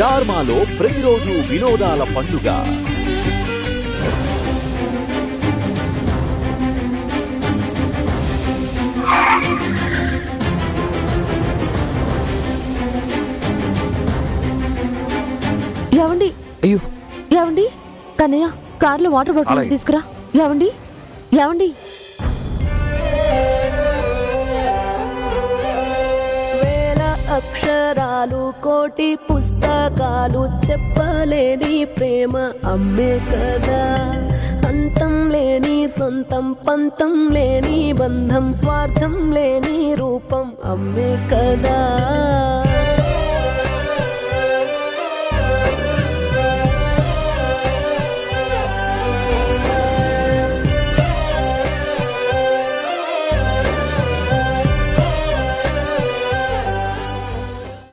Star మాలో ప్రతిరోజు వినోదాల పండుగ ఏవండి అయ్యో ఏవండి కన్నయ్య కార్లో వాటర్ బాటిల్ అలాగే. తీసుకురా ఏవండి ఏవండి వేల అక్షరాలు కోటి పుస్తకాలు చెప్పలేని ప్రేమ అమ్మే కదా అంతం లేని సొంతం పంతం లేని బంధం స్వార్థం లేని రూపం అమ్మే కదా